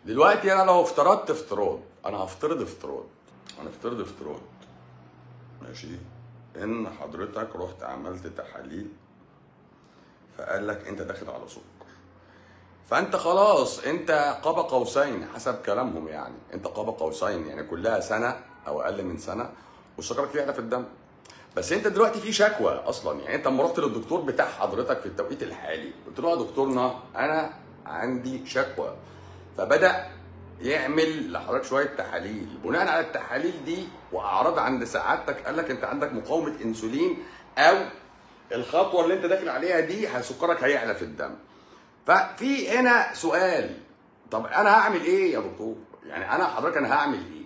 دلوقتي انا لو افترضت افتراض انا هفترض افتراض هنفترض افتراض ماشي ان حضرتك رحت عملت تحاليل فقال لك انت داخل على سكر فانت خلاص انت قاب قوسين حسب كلامهم يعني انت قاب قوسين يعني كلها سنه او اقل من سنه وسكرك يعلى في الدم بس انت دلوقتي في شكوى اصلا يعني انت لما رحت للدكتور بتاع حضرتك في التوقيت الحالي قلت له يا دكتورنا انا عندي شكوى فبدا يعمل لحضرتك شويه تحاليل بناء على التحاليل دي واعراض عند سعادتك قال لك انت عندك مقاومه انسولين او الخطوه اللي انت داخل عليها دي سكرك هيعلى في الدم ففي هنا سؤال طب انا هعمل ايه يا دكتور يعني انا حضرتك انا هعمل ايه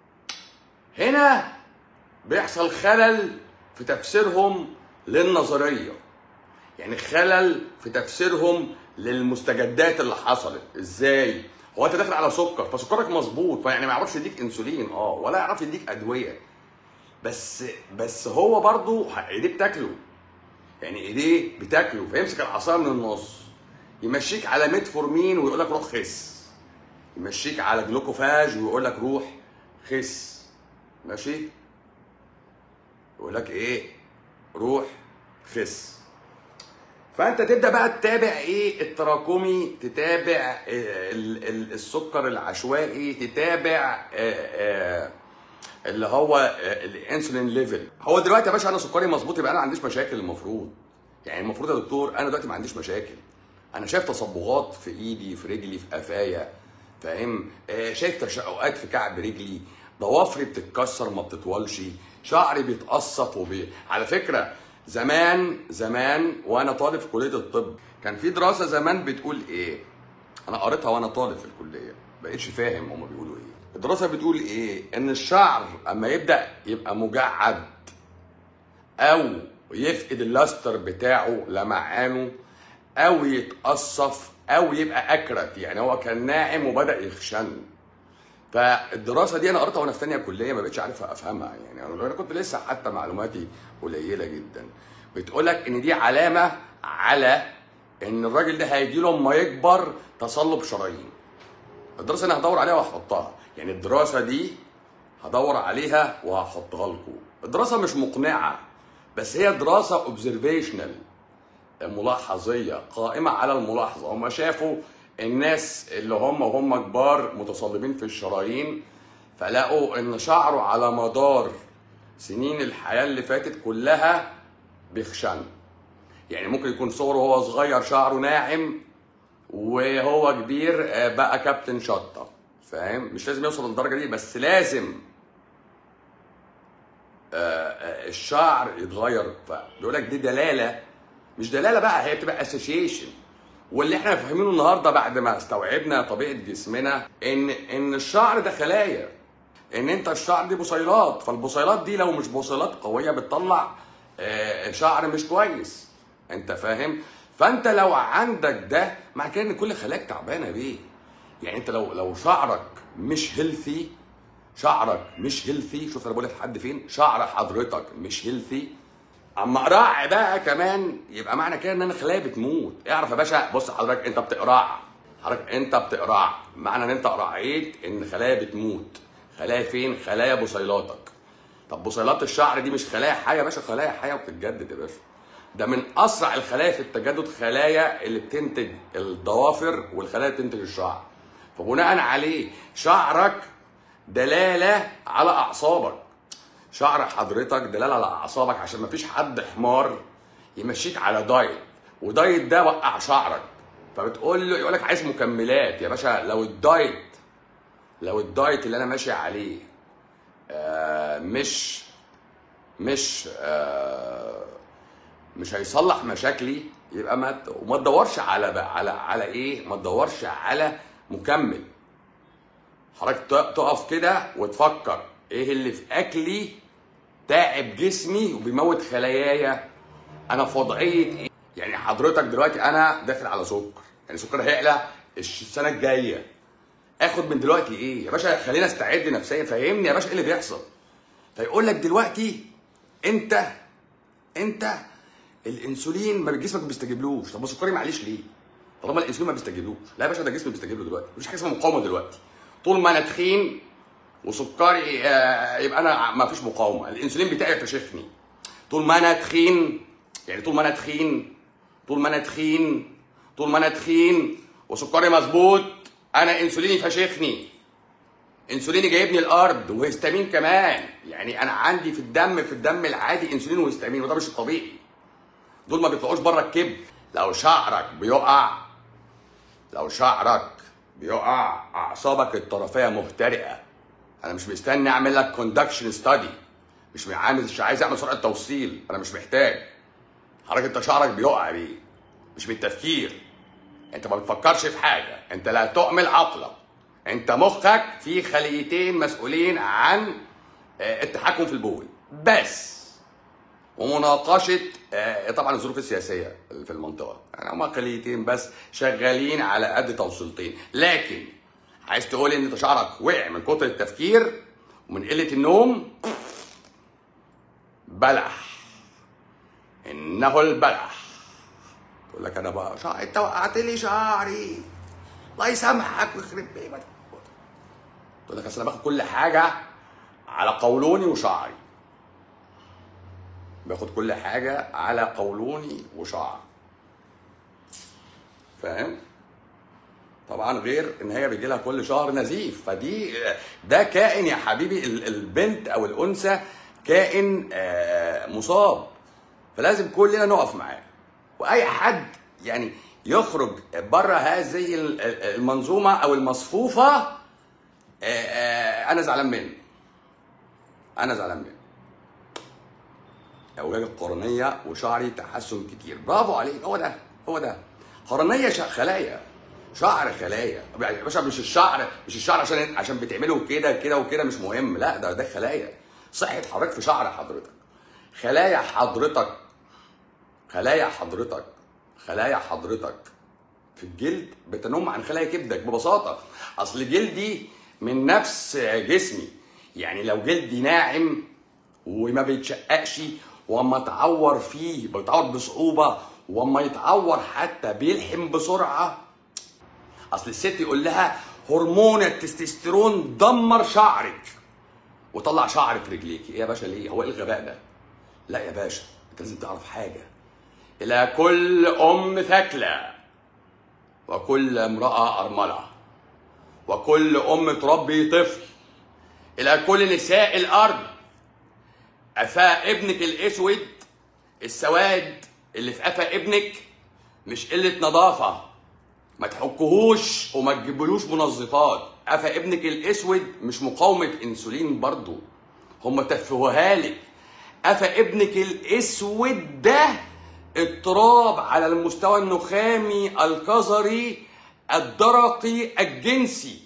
هنا بيحصل خلل في تفسيرهم للنظريه يعني خلل في تفسيرهم للمستجدات اللي حصلت ازاي هو انت داخل على سكر فسكرك مظبوط فيعني ما يعرفش يديك انسولين اه ولا يعرف يديك ادويه بس بس هو برضه ايديه بتاكله يعني ايديه بتاكله فيمسك العصايه من النص يمشيك على ميتفورمين ويقول لك روح خس يمشيك على جلوكوفاج ويقول لك روح خس ماشي يقول لك ايه روح خس فانت تبدا بقى تتابع ايه التراكمي تتابع ال- ال- السكر العشوائي تتابع آه، آه، اللي هو آه، الانسولين ليفل هو دلوقتي يا باشا انا سكري مظبوط يبقى انا ما عنديش مشاكل المفروض يعني المفروض يا دكتور انا دلوقتي ما عنديش مشاكل انا شايف تصبغات في ايدي في رجلي في قفايا فاهم آه، شايف تشققات في كعب رجلي ضوافري بتتكسر ما بتطولش شعري بيتقصف وبي... على فكره زمان زمان وانا طالب في كليه الطب كان في دراسه زمان بتقول ايه انا قريتها وانا طالب في الكليه بقيتش فاهم هما بيقولوا ايه الدراسه بتقول ايه ان الشعر اما يبدا يبقى مجعد او يفقد اللاستر بتاعه لمعانه او يتقصف او يبقى اكرت يعني هو كان ناعم وبدا يخشن فالدراسه دي انا قريتها وانا في ثانيه كليه ما بقتش عارف افهمها يعني انا كنت لسه حتى معلوماتي قليله جدا بتقول لك ان دي علامه على ان الراجل ده هيجي له اما يكبر تصلب شرايين الدراسه انا هدور عليها وهحطها يعني الدراسه دي هدور عليها وهحطها لكم الدراسه مش مقنعه بس هي دراسه اوبزرفيشنال ملاحظيه قائمه على الملاحظه هم شافوا الناس اللي هم وهم كبار متصلبين في الشرايين فلقوا ان شعره على مدار سنين الحياه اللي فاتت كلها بيخشن يعني ممكن يكون صغره وهو صغير شعره ناعم وهو كبير آه، بقى كابتن شطه فاهم مش لازم يوصل للدرجه دي بس لازم آه، آه، الشعر يتغير فبيقول لك دي دلاله مش دلاله بقى هي بتبقى اسوشيشن واللي احنا فاهمينه النهارده بعد ما استوعبنا طبيعه جسمنا ان ان الشعر ده خلايا ان انت الشعر دي بصيلات فالبصيلات دي لو مش بصيلات قويه بتطلع آه، شعر مش كويس انت فاهم فانت لو عندك ده مع كده ان كل خلاياك تعبانه بيه يعني انت لو لو شعرك مش هيلثي شعرك مش هيلثي شوف انا بقول لك لحد فين شعر حضرتك مش هيلثي اما اقرع بقى كمان يبقى معنى كده ان انا خلايا بتموت اعرف يا باشا بص حضرتك انت بتقرع حضرتك انت بتقرع معنى ان انت قرعيت ان خلايا بتموت خلايا فين خلايا بصيلاتك طب بصيلات الشعر دي مش خلايا حيه يا باشا خلايا حيه وبتتجدد يا باشا ده من اسرع الخلايا في التجدد خلايا اللي بتنتج الضوافر والخلايا اللي بتنتج الشعر فبناء عليه شعرك دلاله على اعصابك شعر حضرتك دلاله على اعصابك عشان ما فيش حد حمار يمشيك على دايت ودايت ده وقع شعرك فبتقول له يقول لك عايز مكملات يا باشا لو الدايت لو الدايت اللي انا ماشي عليه آه مش مش آه مش هيصلح مشاكلي يبقى ما ت- وما تدورش على بقى على على ايه ما تدورش على مكمل حضرتك ت- تقف كده وتفكر ايه اللي في اكلي تعب جسمي وبيموت خلاياي انا في وضعيه ايه يعني حضرتك دلوقتي انا داخل على سكر يعني سكر هيعلى الش- السنه الجايه اخد من دلوقتي ايه يا باشا خلينا استعد نفسيا فهمني يا باشا ايه اللي بيحصل فيقول لك دلوقتي انت انت الانسولين ما جسمك ما بيستجيبلوش طب سكري معلش ليه طالما الانسولين ما بيستجيبلوش لا يا باشا ده جسمي بيستجيب له دلوقتي مفيش حاجه اسمها مقاومه دلوقتي طول ما انا تخين وسكري آه، يبقى انا ما فيش مقاومه الانسولين بتاعي فشخني طول ما انا تخين يعني طول ما انا تخين طول ما انا تخين طول ما انا تخين وسكري مظبوط انا انسوليني فشخني انسوليني جايبني الارض وهستامين كمان يعني انا عندي في الدم في الدم العادي انسولين وهستامين وده مش الطبيعي دول ما بيطلعوش بره الكبد لو شعرك بيقع لو شعرك بيقع اعصابك الطرفيه مهترئه انا مش مستني اعمل لك كوندكشن ستادي مش عامل مش عايز اعمل سرعه توصيل انا مش محتاج حضرتك انت شعرك بيقع بيه مش بالتفكير انت ما بتفكرش في حاجه انت لا تؤمل عقلك انت مخك فيه خليتين مسؤولين عن آه، التحكم في البول بس ومناقشه آه، طبعا الظروف السياسيه اللي في المنطقه يعني هما خليتين بس شغالين على قد توصيلتين لكن عايز تقول ان انت شعرك وقع من كتر التفكير ومن قله النوم بلح انه البلح تقول لك انا بقى شعر انت وقعت لي شعري الله يسامحك ويخرب بيتك تقول لك اصل انا باخد كل حاجه على قولوني وشعري باخد كل حاجه على قولوني وشعري فاهم طبعا غير ان هي بيجي لها كل شهر نزيف فدي ده كائن يا حبيبي ال- البنت او الانثى كائن آه، مصاب فلازم كلنا نقف معاه واي حد يعني يخرج بره هذه ال- ال- المنظومه او المصفوفه آه، آه، انا زعلان منه انا زعلان منه اوجاج القرنيه وشعري تحسن كتير برافو عليك هو ده هو ده قرنيه ش- خلايا شعر خلايا يعني يا باشا مش الشعر مش الشعر عشان عشان بتعمله كده كده وكده مش مهم لا ده ده خلايا صحه حضرتك في شعر حضرتك خلايا حضرتك خلايا حضرتك خلايا حضرتك في الجلد بتنم عن خلايا كبدك ببساطه اصل جلدي من نفس جسمي يعني لو جلدي ناعم وما بيتشققش واما اتعور فيه بيتعور بصعوبه واما يتعور حتى بيلحم بسرعه اصل الست يقول لها هرمون التستوستيرون دمر شعرك وطلع شعر في رجليك ايه يا باشا ليه هو ايه الغباء ده لا يا باشا انت لازم تعرف حاجه الى كل ام ثكلى وكل امراه ارمله وكل ام تربي طفل الى كل نساء الارض قفا ابنك الاسود السواد اللي في قفا ابنك مش قله نظافه ما تحكهوش وما تجيبلوش منظفات قفا ابنك الاسود مش مقاومه انسولين برضو هم تفهوها لك قفا ابنك الاسود ده اضطراب على المستوى النخامي الكظري الدرقي الجنسي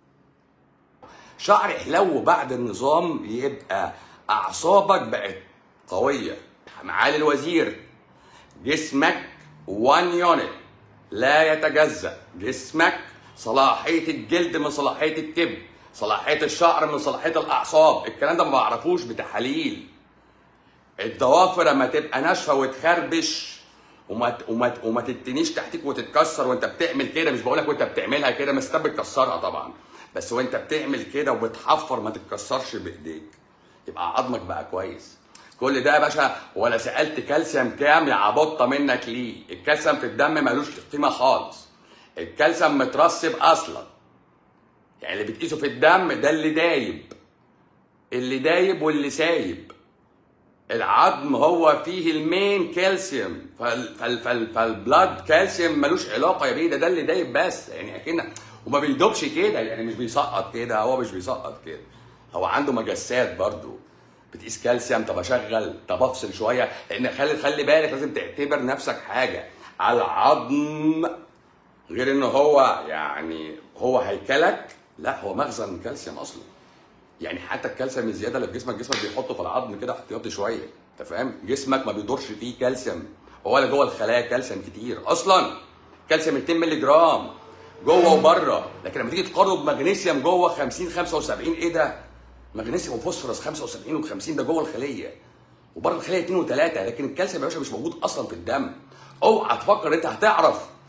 شعر حلو بعد النظام يبقى اعصابك بقت قويه معالي الوزير جسمك وان يونت لا يتجزا جسمك صلاحيه الجلد من صلاحيه الكبد صلاحيه الشعر من صلاحيه الاعصاب الكلام ده ما بعرفوش بتحاليل الضوافر لما تبقى ناشفه وتخربش وما ت- وما ت- وما تتنيش تحتيك وتتكسر وانت بتعمل كده مش بقولك وانت بتعملها كده بس انت بتكسرها طبعا بس وانت بتعمل كده وبتحفر ما تتكسرش بايديك يبقى عظمك بقى كويس كل ده يا باشا ولا سالت كالسيوم كام يا عبطه منك ليه الكالسيوم في الدم ملوش قيمه خالص الكالسيوم مترسب اصلا يعني اللي بتقيسه في الدم ده اللي دايب اللي دايب واللي سايب العظم هو فيه المين كالسيوم فال فال فال فالبلاد كالسيوم ملوش علاقه يا بيه ده ده اللي دايب بس يعني اكن وما بيدوبش كده يعني مش بيسقط كده هو مش بيسقط كده هو عنده مجسات برضو بتقيس كالسيوم طب اشغل طب افصل شويه لان خلي خلي بالك لازم تعتبر نفسك حاجه العظم غير ان هو يعني هو هيكلك لا هو مخزن كالسيوم اصلا يعني حتى الكالسيوم الزياده اللي في جسمك جسمك بيحطه في العظم كده احتياطي شويه انت فاهم جسمك ما بيدورش فيه كالسيوم هو اللي جوه الخلايا كالسيوم كتير اصلا كالسيوم 200 مللي جرام جوه وبره لكن لما تيجي تقارنه بمغنيسيوم جوه 50 75 ايه ده مغنيسيوم وفوسفورس 75 و50 ده جوه الخليه وبره الخليه 2 و3 لكن الكالسيوم يا باشا مش موجود اصلا في الدم اوعى تفكر انت هتعرف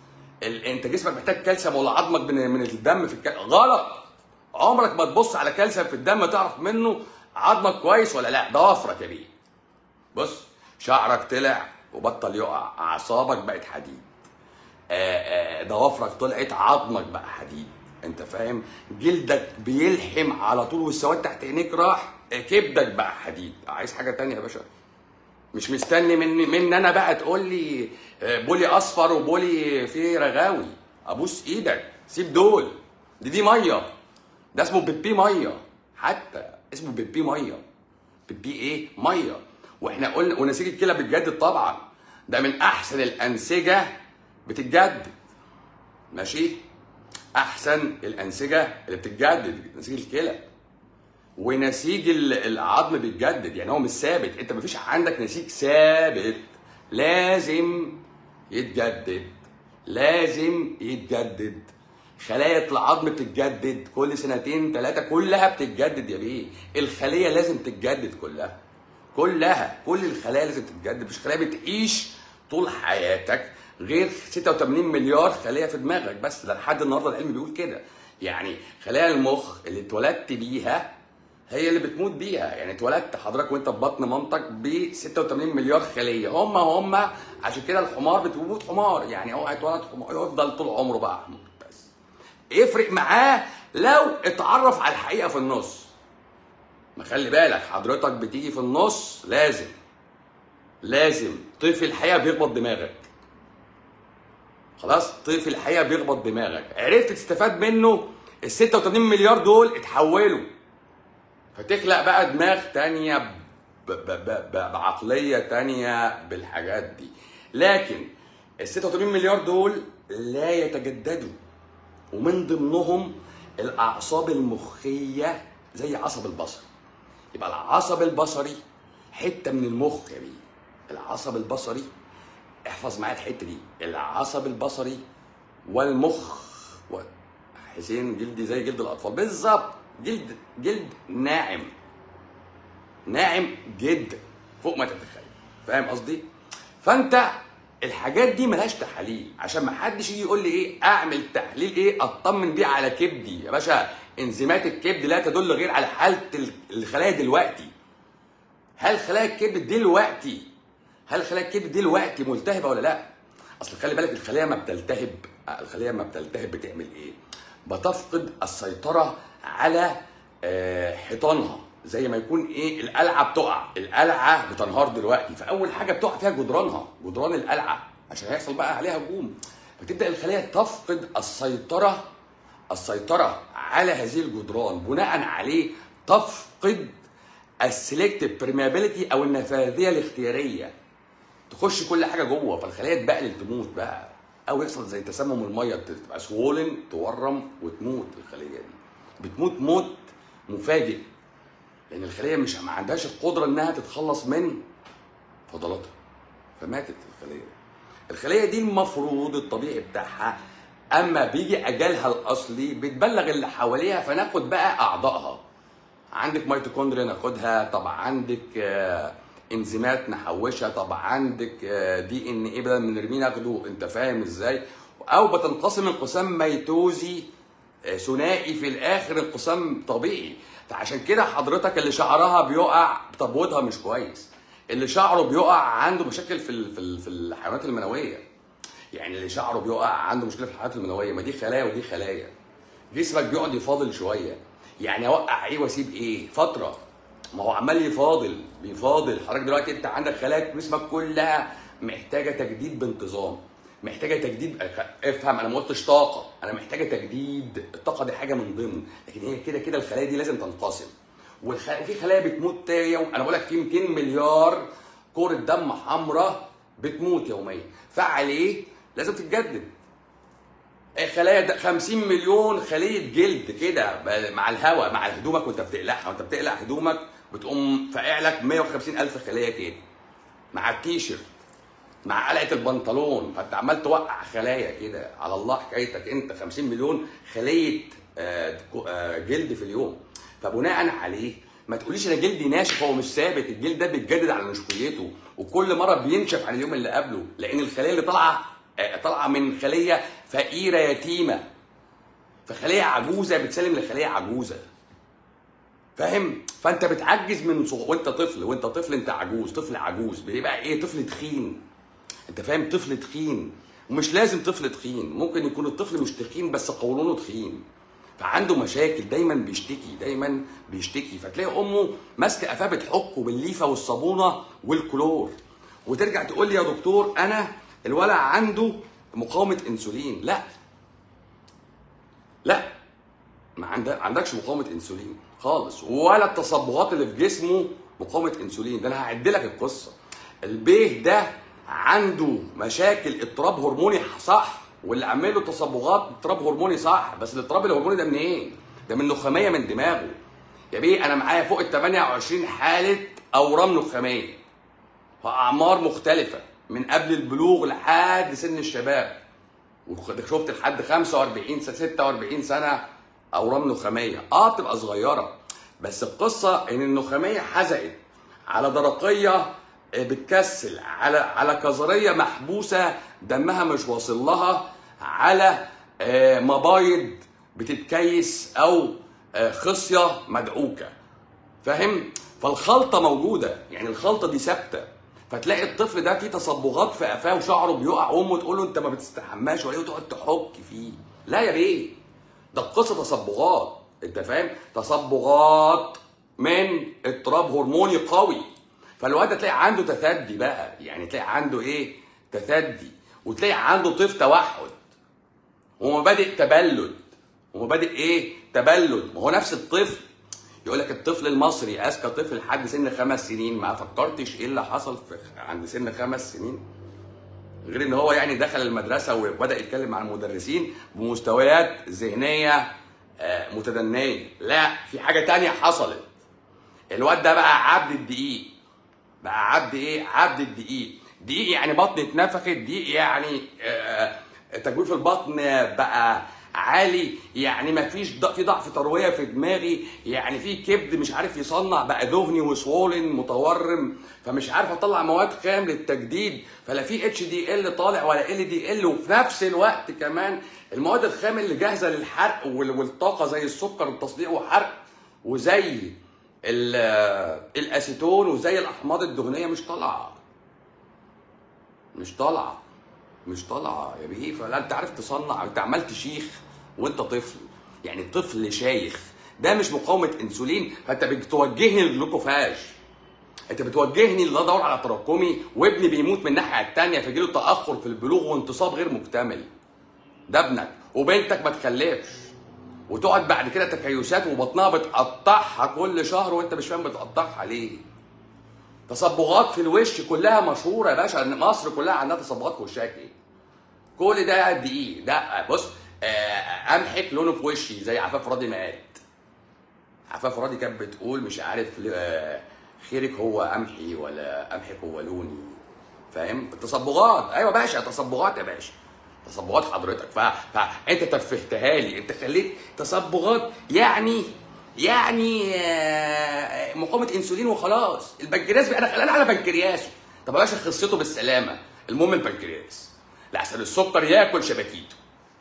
ال... انت جسمك محتاج كالسيوم ولا عظمك من, من الدم في الك... غلط عمرك ما تبص على كالسيوم في الدم تعرف منه عظمك كويس ولا لا ده وفرك يا بيه بص شعرك طلع وبطل يقع اعصابك بقت حديد آه، آه، ضوافرك طلعت عظمك بقى حديد انت فاهم جلدك بيلحم على طول والسواد تحت عينيك راح آه، كبدك بقى حديد عايز حاجه تانية يا باشا مش مستني مني من انا بقى تقول لي آه، بولي اصفر وبولي فيه رغاوي ابوس ايدك سيب دول دي دي ميه ده اسمه بيبي ميه حتى اسمه بيبي ميه بيبي ايه ميه واحنا قلنا ونسيج الكلى بتجدد طبعا ده من احسن الانسجه بتتجدد ماشي احسن الانسجه اللي بتتجدد نسيج الكلى ونسيج ال- العظم بيتجدد يعني هو مش ثابت انت مفيش عندك نسيج ثابت لازم يتجدد لازم يتجدد خلايا العظم بتتجدد كل سنتين ثلاثه كلها بتتجدد يا بيه الخليه لازم تتجدد كلها كلها كل الخلايا لازم تتجدد مفيش خلايا بتعيش طول حياتك غير 86 مليار خليه في دماغك بس ده لحد النهارده العلم بيقول كده يعني خلايا المخ اللي اتولدت بيها هي اللي بتموت بيها يعني اتولدت حضرتك وانت في بطن مامتك ب 86 مليار خليه هم هم عشان كده الحمار بتموت حمار يعني هو هيتولد حمار يفضل طول عمره بقى حمار بس يفرق معاه لو اتعرف على الحقيقه في النص ما خلي بالك حضرتك بتيجي في النص لازم لازم طيف الحقيقه بيخبط دماغك خلاص طيف الحقيقه بيخبط دماغك عرفت تستفاد منه ال 86 مليار دول اتحولوا فتخلق بقى دماغ تانية ب- ب- ب- ب- بعقلية تانية بالحاجات دي لكن ال 86 مليار دول لا يتجددوا ومن ضمنهم الأعصاب المخية زي عصب البصر يبقى العصب البصري حتة من المخ يا بيه العصب البصري احفظ معايا الحتة دي العصب البصري والمخ و... حسين جلدي زي جلد الأطفال بالظبط جلد جلد ناعم ناعم جدا فوق ما تتخيل فاهم قصدي فانت الحاجات دي ملهاش تحاليل عشان ما حدش يجي يقول لي ايه اعمل تحليل ايه اطمن بيه على كبدي يا باشا انزيمات الكبد لا تدل غير على حاله ال- الخلايا دلوقتي هل خلايا الكبد دلوقتي هل خلايا الكبد دلوقتي ملتهبه ولا لا اصل خلي بالك الخليه ما بتلتهب الخليه ما بتلتهب بتعمل ايه بتفقد السيطره على آه، حيطانها زي ما يكون ايه القلعه بتقع القلعه بتنهار دلوقتي فاول حاجه بتقع فيها جدرانها جدران القلعه عشان هيحصل بقى عليها هجوم فتبدا الخليه تفقد السيطره السيطره على هذه الجدران بناء عليه تفقد السلكتيف برميابيليتي او النفاذيه الاختياريه تخش كل حاجه جوه فالخليه تبقلل تموت بقى او يحصل زي تسمم الميه تبقى سوولن تورم وتموت الخليه دي بتموت موت مفاجئ لان الخليه مش ما عندهاش القدره انها تتخلص من فضلاتها فماتت الخليه الخليه دي المفروض الطبيعي بتاعها اما بيجي اجالها الاصلي بتبلغ اللي حواليها فناخد بقى اعضائها عندك ميتوكوندريا ناخدها طب عندك آه، انزيمات نحوشها طب عندك آه، دي ان ايه بدل من نرميه ناخده انت فاهم ازاي او بتنقسم انقسام ميتوزي آه، ثنائي في الاخر انقسام طبيعي فعشان كده حضرتك اللي شعرها بيقع تبويضها مش كويس اللي شعره بيقع عنده مشاكل في ال- في ال- في الحيوانات المنويه يعني اللي شعره بيقع عنده مشكله في الحيوانات المنويه ما دي خلايا ودي خلايا جسمك بيقعد يفاضل شويه يعني اوقع ايه واسيب ايه فتره ما هو عمال يفاضل بيفاضل حضرتك دلوقتي انت عندك خلايا جسمك كلها محتاجه تجديد بانتظام محتاجه تجديد افهم انا ما قلتش طاقه انا محتاجه تجديد الطاقه دي حاجه من ضمن لكن هي كده كده الخلايا دي لازم تنقسم والخ... وفي خلايا بتموت يوم انا بقول لك في 200 مليار كوره دم حمراء بتموت يوميا فعليه لازم تتجدد خلايا ده 50 مليون خليه جلد كده ب- مع الهواء مع هدومك وانت بتقلعها وانت بتقلع هدومك بتقوم فاقع لك 150 الف خليه كده مع التيشيرت مع قلعه البنطلون فانت عمال توقع خلايا كده على الله حكايتك انت 50 مليون خليه آه، كو- آه، جلد في اليوم فبناء عليه ما تقوليش انا جلدي ناشف هو مش ثابت الجلد ده بيتجدد على نشويته وكل مره بينشف عن اليوم اللي قبله لان الخليه اللي طالعه آه، طالعه من خليه فقيره يتيمه فخليه عجوزه بتسلم لخليه عجوزه فاهم فانت بتعجز من صغ... وانت طفل وانت طفل انت عجوز طفل عجوز بيبقى ايه طفل تخين انت فاهم طفل تخين ومش لازم طفل تخين ممكن يكون الطفل مش تخين بس قولونه تخين فعنده مشاكل دايما بيشتكي دايما بيشتكي فتلاقي امه ماسكه قفاه بتحكه بالليفه والصابونه والكلور وترجع تقول لي يا دكتور انا الولع عنده مقاومه انسولين لا لا ما عند- عندكش مقاومه انسولين خالص ولا التصبغات اللي في جسمه مقاومه انسولين ده انا هعد لك القصه البيه ده عنده مشاكل اضطراب هرموني صح واللي عامل له تصبغات اضطراب هرموني صح بس الاضطراب الهرموني ده منين؟ ده من نخاميه من دماغه يا بيه انا معايا فوق ال 28 حاله اورام نخاميه واعمار مختلفه من قبل البلوغ لحد سن الشباب وشفت لحد 45 سنه 46 سنه اورام نخاميه اه بتبقى صغيره بس القصه ان النخاميه حزقت على درقيه آه، بتكسل على على كظريه محبوسه دمها مش واصل لها على آه، مبايض بتتكيس او آه، خصيه مدعوكه فاهم فالخلطه موجوده يعني الخلطه دي ثابته فتلاقي الطفل ده فيه تصبغات في قفاه وشعره بيقع وامه تقول له انت ما بتستحماش ولا إيه، وتقعد تحك فيه لا يا بيه ده قصه تصبغات انت فاهم تصبغات من اضطراب هرموني قوي فالواد ده تلاقي عنده تثدي بقى يعني تلاقي عنده ايه تثدي وتلاقي عنده طيف توحد ومبادئ تبلد ومبادئ ايه تبلد ما هو نفس الطفل يقول لك الطفل المصري اذكى طفل لحد سن خمس سنين ما فكرتش ايه اللي حصل في عند سن خمس سنين غير ان هو يعني دخل المدرسه وبدا يتكلم مع المدرسين بمستويات ذهنيه آه، متدنيه لا في حاجه تانية حصلت الواد ده بقى عبد الدقيق بقى عبد ايه عبد الدقيق دقيق يعني بطن اتنفخت دقيق يعني آه، تجويف البطن بقى عالي يعني ما فيش ض- في ضعف ترويه في دماغي يعني في كبد مش عارف يصنع بقى دهني وسوولن متورم فمش عارف اطلع مواد خام للتجديد فلا في اتش دي ال طالع ولا ال دي ال وفي نفس الوقت كمان المواد الخام اللي جاهزه للحرق وال- والطاقه زي السكر والتصديق وحرق وزي ال- الاسيتون وزي الاحماض الدهنيه مش طالعه مش طالعه مش طالعه يا بيه فلا انت عارف تصنع انت عملت شيخ وانت طفل يعني طفل شايخ ده مش مقاومه انسولين فانت بتوجهني للجلوكوفاج انت بتوجهني ان أنا ادور على تراكمي وابني بيموت من الناحيه الثانيه فيجيله تاخر في البلوغ وانتصاب غير مكتمل ده ابنك وبنتك ما تخلفش وتقعد بعد كده تكيسات وبطنها بتقطعها كل شهر وانت مش فاهم بتقطعها ليه تصبغات في الوش كلها مشهوره يا باشا ان مصر كلها عندها تصبغات في وشها ايه كل ده دقيق ده بص آه، امحك لونه في وشي زي عفاف راضي ما قالت عفاف راضي كانت بتقول مش عارف آه، خيرك هو امحي ولا امحك هو لوني فاهم التصبغات ايوه يا باشا تصبغات يا باشا تصبغات حضرتك ف... فانت تفهتها لي انت خليت تصبغات يعني يعني آه، مقاومه انسولين وخلاص البنكرياس بقى انا خلاني على بنكرياسه طب يا باشا خصته بالسلامه المهم البنكرياس لحسن السكر ياكل شبكيته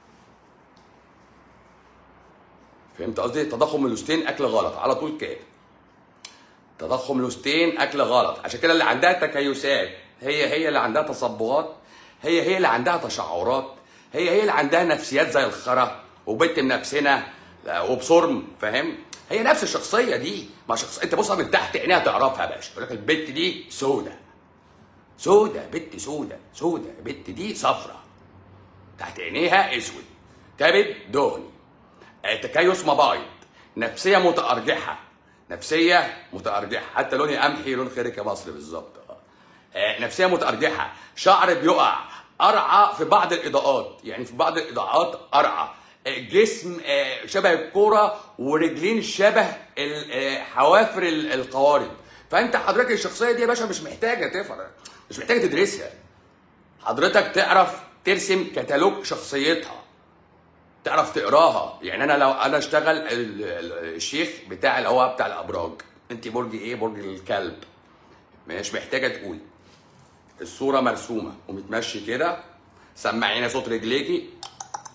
فهمت قصدي تضخم اللوستين اكل غلط على طول كده تضخم لوستين اكل غلط عشان كده اللي عندها تكيسات هي هي اللي عندها تصبغات هي هي اللي عندها تشعرات هي هي اللي عندها نفسيات زي الخرا وبنت منافسنا لا، وبصرم فاهم هي نفس الشخصيه دي ما شخص انت بص من تحت عينيها تعرفها يا باشا يقول لك البت دي سودة سودة بنت سودة سودة البت دي صفرة تحت عينيها اسود كبد دهني آه، تكيس مبايض نفسيه متارجحه نفسيه متارجحه حتى لوني قمحي لون خيرك يا مصر بالظبط آه. آه، نفسيه متارجحه شعر بيقع قرعه في بعض الاضاءات يعني في بعض الاضاءات قرعه آه، جسم آه، شبه الكوره ورجلين شبه ال- آه، حوافر ال- القوارب فانت حضرتك الشخصيه دي يا باشا مش محتاجه تفرق مش محتاجه تدرسها حضرتك تعرف ترسم كتالوج شخصيتها تعرف تقراها يعني انا لو انا اشتغل ال- ال- الشيخ بتاع اللي هو بتاع الابراج انت برج ايه برج الكلب مش محتاجه تقولي الصوره مرسومه ومتمشي كده سمعينا صوت رجليكي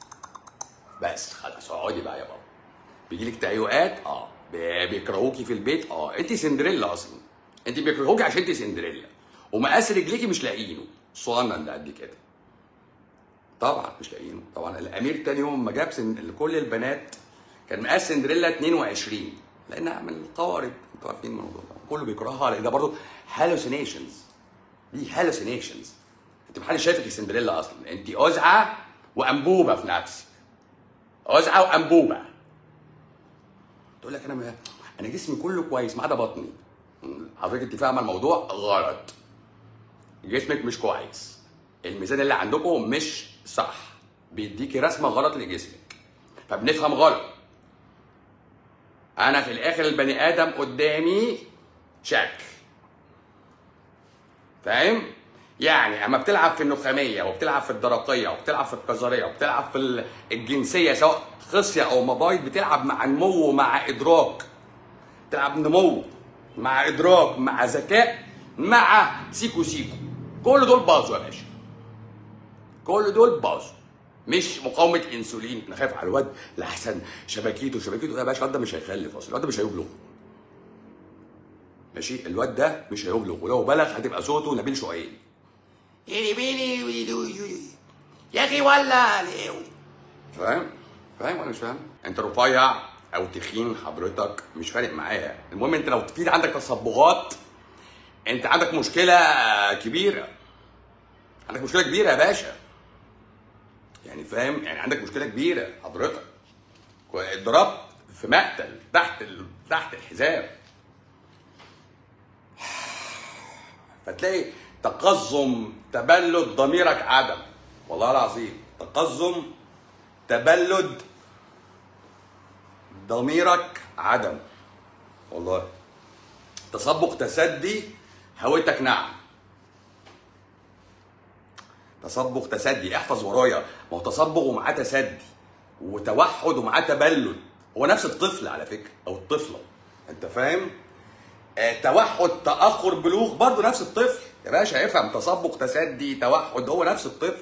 بس خلاص اقعدي بقى يا بابا بيجيلك تهيؤات اه بي- بيكرهوكي في البيت اه انت سندريلا اصلا انت بيكرهوكي عشان انت سندريلا ومقاس رجليكي مش لاقيينه صغنن ده قد كده طبعا مش لاقيينه طبعا الامير تاني يوم ما جاب سن... لكل البنات كان مقاس سندريلا 22 لانها من القوارب انتوا عارفين الموضوع ده كله بيكرهها لان ده برضه هالوسينيشنز دي هالوسينيشنز انت محدش شايفك سندريلا اصلا انت ازعه وانبوبه في نفسك ازعه وانبوبه تقول لك انا ما انا جسمي كله كويس ما عدا بطني حضرتك انت فاهمه الموضوع غلط جسمك مش كويس الميزان اللي عندكم مش صح بيديكي رسمه غلط لجسمك فبنفهم غلط انا في الاخر البني ادم قدامي شكل فاهم يعني اما بتلعب في النخاميه وبتلعب في الدرقيه وبتلعب في القذريه وبتلعب في ال- الجنسيه سواء خصيه او مبايض بتلعب مع نمو مع ادراك تلعب نمو مع ادراك مع ذكاء مع سيكو سيكو كل دول باظوا يا باشا كل دول باظوا مش مقاومه انسولين انا خايف على الواد لاحسن شبكيته شبكيته يا باشا الواد ده مش هيخلف اصلا الواد ده مش هيبلغ ماشي الواد ده مش هيبلغ ولو بلغ هتبقى صوته نبيل شعيب يلي بيلي ويلي ويلي. يا اخي ولا ليه فاهم فاهم ولا مش فاهم انت رفيع او تخين حضرتك مش فارق معايا المهم انت لو في عندك تصبغات انت عندك مشكله كبيره عندك مشكله كبيره يا باشا يعني فاهم يعني عندك مشكله كبيره حضرتك اتضربت في مقتل تحت ال... تحت الحزام فتلاقي تقزم تبلد ضميرك عدم والله العظيم تقزم تبلد ضميرك عدم والله تصبغ تسدي هويتك نعم تصبغ تسدي احفظ ورايا ما هو تصبغ ومعاه تسدي وتوحد ومعاه تبلد هو نفس الطفل على فكره او الطفله انت فاهم آه، توحد تاخر بلوغ برضه نفس الطفل يا باشا افهم تصبغ تسدي توحد هو نفس الطفل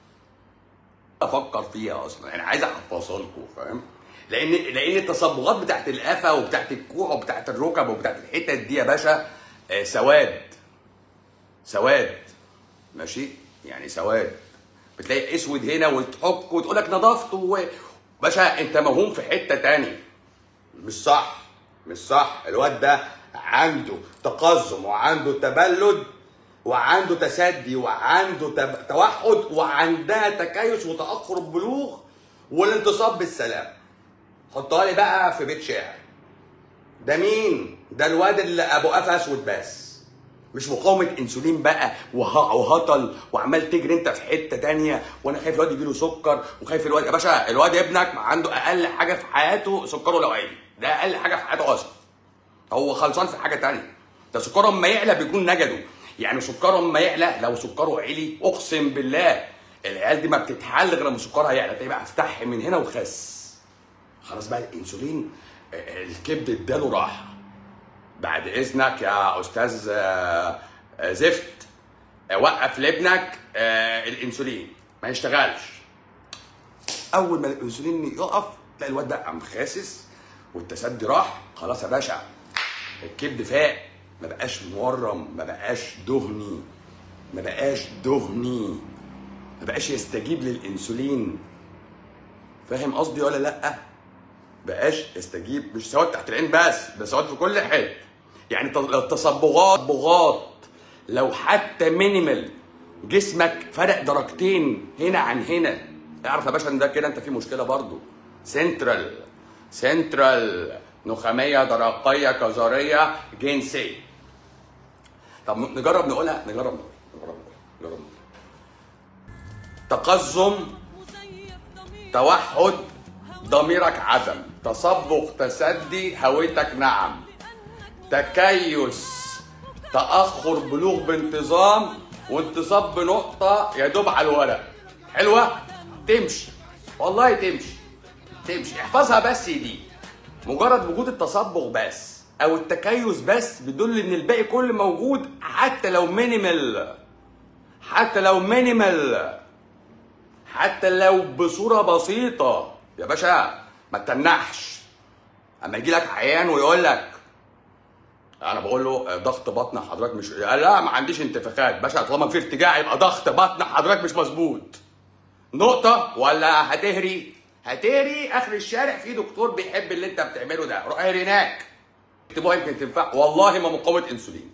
افكر فيها اصلا انا عايز احفظها لكم فاهم لان لان التصبغات بتاعت القفا وبتاعت الكوع وبتاعت الركب وبتاعت الحتت دي يا باشا آه، سواد سواد ماشي يعني سواد بتلاقي اسود هنا وتحك وتقول لك نظافته و... باشا انت موهوم في حته تانية مش صح مش صح الواد ده عنده تقزم وعنده تبلد وعنده تسدي وعنده تب... توحد وعندها تكيس وتاخر البلوغ والانتصاب بالسلام حطها لي بقى في بيت شعر ده مين ده الواد اللي ابو قفا اسود بس مش مقاومة انسولين بقى وه- وهطل وعمال تجري انت في حتة تانية وانا خايف الواد يجيله سكر وخايف الواد يا باشا الواد ابنك عنده اقل حاجة في حياته سكره لو عالي ده اقل حاجة في حياته اصلا هو خلصان في حاجة تانية ده سكره اما يعلى بيكون نجده يعني سكره اما يعلى لو سكره عالي اقسم بالله العيال دي ما بتتحل غير لما سكرها يعلى تلاقي بقى افتح من هنا وخس خلاص بقى الانسولين آه، الكبد اداله راحه بعد اذنك يا استاذ آه، آه، زفت آه، وقف لابنك آه، الانسولين ما يشتغلش اول ما الانسولين يقف تلاقي الواد ده قام خاسس والتسدي راح خلاص يا باشا الكبد فاق ما بقاش مورم ما بقاش دهني ما بقاش دهني ما بقاش يستجيب للانسولين فاهم قصدي ولا لا بقاش يستجيب مش سواد تحت العين بس ده سواد في كل حته يعني تص- لو تصبغات بغاط لو حتى مينيمال جسمك فرق درجتين هنا عن هنا اعرف يا باشا ان ده كده انت في مشكله برضو سنترال سنترال نخاميه درقيه كظريه جنسيه طب نجرب نقولها نجرب نقولها نجرب نقولها نجرب نقولها تقزم توحد ضميرك عدم تصبغ تسدي هويتك نعم تكيس تأخر بلوغ بانتظام وانتصاب بنقطة يا دوب على الورق حلوة تمشي والله تمشي تمشي احفظها بس دي مجرد وجود التصبغ بس او التكيس بس بيدل ان الباقي كله موجود حتى لو مينيمال حتى لو مينيمال حتى لو بصورة بسيطة يا باشا ما تتنحش اما يجي لك عيان ويقول لك انا بقول له آه، ضغط بطن حضرتك مش لا ما عنديش انتفاخات باشا طالما في ارتجاع يبقى ضغط بطن حضرتك مش مظبوط نقطة ولا هتهري؟ هتهري اخر الشارع في دكتور بيحب اللي انت بتعمله ده روح اهري هناك اكتبوها يمكن تنفع والله ما مقاومة انسولين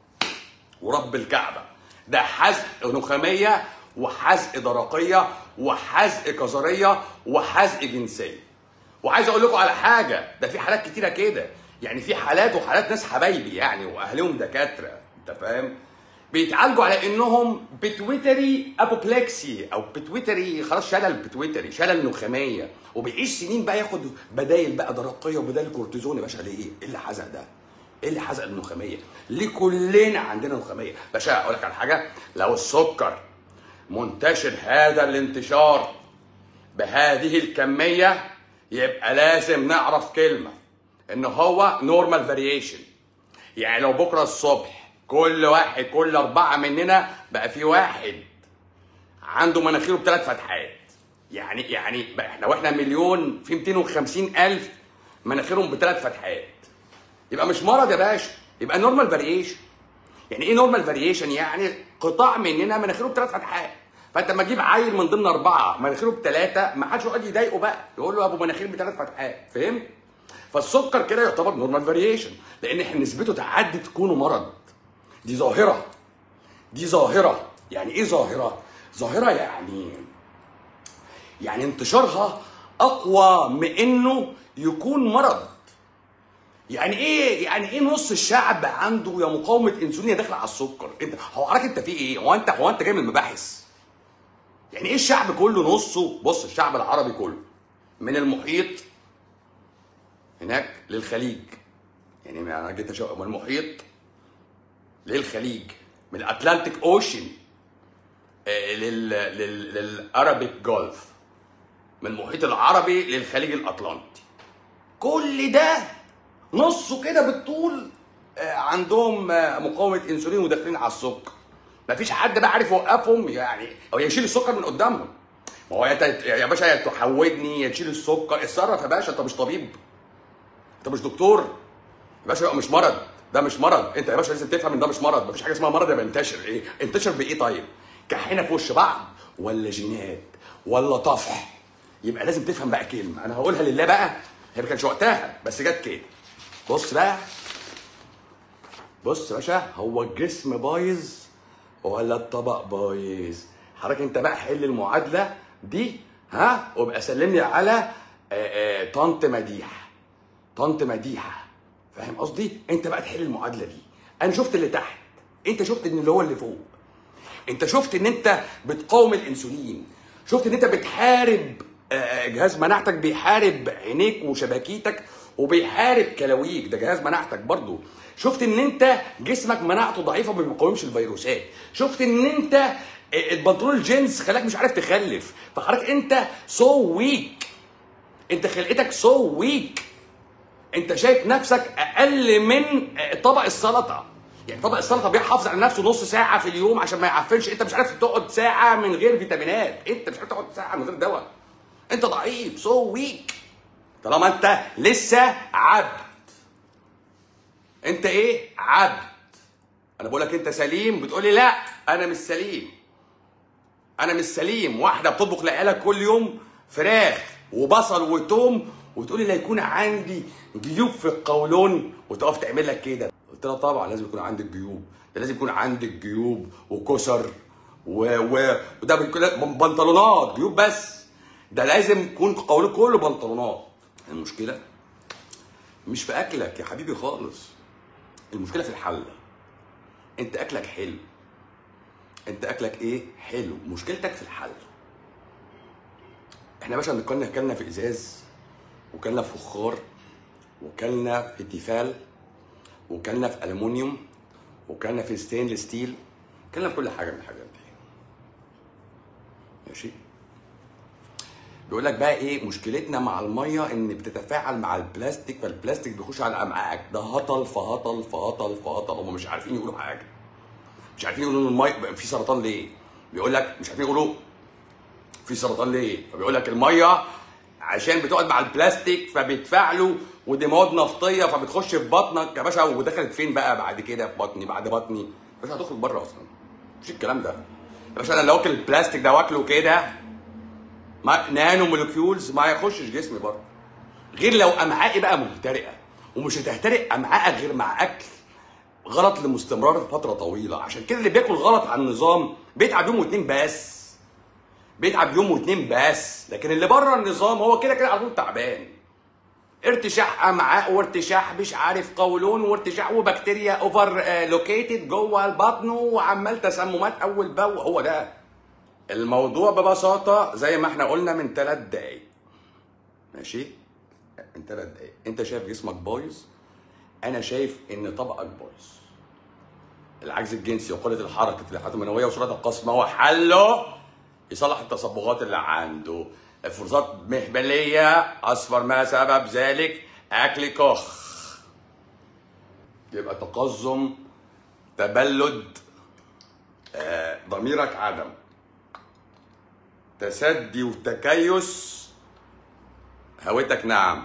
ورب الكعبة ده حزق نخامية وحزق درقية وحزق كظرية وحزق جنسية وعايز اقول لكم على حاجة ده في حالات كتيرة كده يعني في حالات وحالات ناس حبايبي يعني واهلهم دكاترة انت فاهم بيتعالجوا على انهم بتويتري ابوبلكسي او بتويتري خلاص شلل بتويتري شلل نخاميه وبيعيش سنين بقى ياخد بدايل بقى درقيه وبدايل كورتيزون يا باشا ليه؟ ايه اللي حزق ده؟ ايه اللي حزق النخاميه؟ ليه كلنا عندنا نخاميه؟ باشا اقول لك على حاجه لو السكر منتشر هذا الانتشار بهذه الكميه يبقى لازم نعرف كلمه ان هو نورمال فاريشن يعني لو بكره الصبح كل واحد كل اربعه مننا بقى في واحد عنده مناخيره بثلاث فتحات يعني يعني بقى احنا واحنا مليون في 250 الف مناخيرهم بثلاث فتحات يبقى مش مرض يا باشا يبقى نورمال فاريشن يعني ايه نورمال فاريشن يعني قطاع مننا مناخيره بثلاث فتحات فانت لما تجيب عيل من ضمن اربعه مناخيره بثلاثه ما حدش يقعد يضايقه بقى يقول له يا ابو مناخير بثلاث فتحات فهمت؟ فالسكر كده يعتبر نورمال فاريشن لان احنا نسبته تعدي تكونه مرض دي ظاهره دي ظاهره يعني ايه ظاهره ظاهره يعني يعني انتشارها اقوى من انه يكون مرض يعني ايه يعني ايه نص الشعب عنده يا مقاومه انسولين يا داخل على السكر انت هو حضرتك انت في ايه هو انت هو انت جاي من المباحث يعني ايه الشعب كله نصه بص الشعب العربي كله من المحيط هناك للخليج يعني انا جيت اشوف من المحيط للخليج من الاتلانتيك اوشن لل لل للارابيك جولف من المحيط العربي للخليج الاطلنطي كل ده نصه كده بالطول آه، عندهم آه، مقاومه انسولين وداخلين على السكر مفيش حد بقى عارف يوقفهم يعني او يشيل السكر من قدامهم ما هو يا ت- يا باشا يا تحودني يا تشيل السكر اتصرف يا باشا انت مش طبيب انت مش دكتور يا باشا يبقى مش مرض ده مش مرض انت يا باشا لازم تفهم ان ده مش مرض مفيش حاجه اسمها مرض يبقى انتشر ايه انتشر بايه طيب كحينا في وش بعض ولا جينات ولا طفح يبقى لازم تفهم بقى كلمه انا هقولها لله بقى هي ما كانش وقتها بس جت كده بص بقى بص يا باشا هو الجسم بايظ ولا الطبق بايظ حضرتك انت بقى حل المعادله دي ها وابقى سلم لي على آه، آه، طنط مديحه طنط مديحه فاهم قصدي انت بقى تحل المعادله دي انا شفت اللي تحت انت شفت ان اللي هو اللي فوق انت شفت ان انت بتقاوم الانسولين شفت ان انت بتحارب آه، جهاز مناعتك بيحارب عينيك وشبكيتك وبيحارب كلاويك ده جهاز مناعتك برضو شفت ان انت جسمك مناعته ضعيفه ما بيقاومش الفيروسات شفت ان انت آه، البنطلون الجينز خلاك مش عارف تخلف فحضرتك انت سو ويك انت خلقتك سو ويك انت شايف نفسك اقل من طبق السلطه يعني طبق السلطه بيحافظ على نفسه نص ساعه في اليوم عشان ما يعفنش انت مش عارف تقعد ساعه من غير فيتامينات انت مش عارف تقعد ساعه من غير دواء انت ضعيف سو ويك طالما انت لسه عبد انت ايه عبد انا بقول لك انت سليم بتقولي لا انا مش سليم انا مش سليم واحده بتطبخ لعيالك كل يوم فراخ وبصل وتوم وتقولي لا يكون عندي جيوب في القولون وتقف تعمل لك كده قلت لها طبعا لازم يكون عندك جيوب ده لازم يكون عندك جيوب وكسر و... و... وده بيكون بنطلونات جيوب بس ده لازم يكون قولون كله بنطلونات المشكله مش في اكلك يا حبيبي خالص المشكله في الحله انت اكلك حلو انت اكلك ايه حلو مشكلتك في الحل احنا يا باشا كنا كلنا في ازاز وكلنا في فخار وكلنا في تيفال وكلنا في الومنيوم وكلنا في ستينلس ستيل كلنا في كل حاجه من الحاجات دي ماشي بيقول لك بقى ايه مشكلتنا مع الميه ان بتتفاعل مع البلاستيك فالبلاستيك بيخش على امعائك ده هطل فهطل فهطل فهطل هم مش عارفين يقولوا حاجه مش عارفين يقولوا ان الميه في سرطان ليه؟ بيقول لك مش عارفين يقولوا في سرطان ليه؟ فبيقول لك الميه عشان بتقعد مع البلاستيك فبيدفع له ودي مواد نفطيه فبتخش في بطنك يا باشا ودخلت فين بقى بعد كده في بطني بعد بطني يا باشا هتخرج بره اصلا مفيش الكلام ده يا باشا انا لو واكل البلاستيك ده واكله كده ما نانو مولكيولز ما يخشش جسمي بره غير لو امعائي بقى مهترئه ومش هتهترئ امعائك غير مع اكل غلط لمستمرار فتره طويله عشان كده اللي بياكل غلط على النظام بيتعب يوم واتنين بس بيتعب يوم واتنين بس لكن اللي بره النظام هو كده كده على طول تعبان ارتشاح امعاء وارتشاح مش عارف قولون وارتشاح وبكتيريا اوفر لوكيتد جوه البطن وعمال تسممات اول باول هو ده الموضوع ببساطه زي ما احنا قلنا من ثلاث دقايق ماشي من ثلاث دقايق انت شايف جسمك بايظ انا شايف ان طبقك بايظ العجز الجنسي وقله الحركه الحيوانات المنويه وسرعه القصف ما هو حله يصلح التصبغات اللي عنده افرازات مهبليه اصفر ما سبب ذلك اكل كخ يبقى تقزم تبلد آه، ضميرك عدم تسدي وتكيس هويتك نعم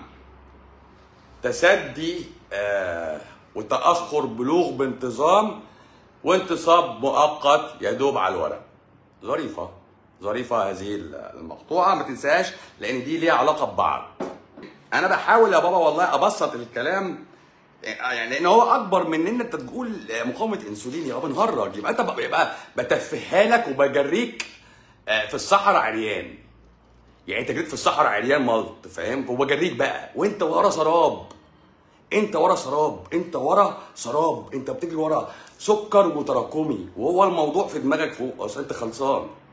تسدي آه وتأخر بلوغ بانتظام وانتصاب مؤقت يدوب على الورق ظريفة ظريفة هذه المقطوعة ما تنساش لأن دي ليها علاقة ببعض أنا بحاول يا بابا والله أبسط الكلام يعني لأن هو أكبر من إن أنت تقول مقاومة أنسولين يا بنهرج يبقى أنت يبقى بتفهها لك وبجريك آه، في الصحراء عريان يعني انت جريت في الصحراء عريان ملط فاهم وبجريك بقى وانت ورا سراب انت ورا سراب انت ورا سراب انت بتجري ورا سكر وتراكمي وهو الموضوع في دماغك فوق اصل انت خلصان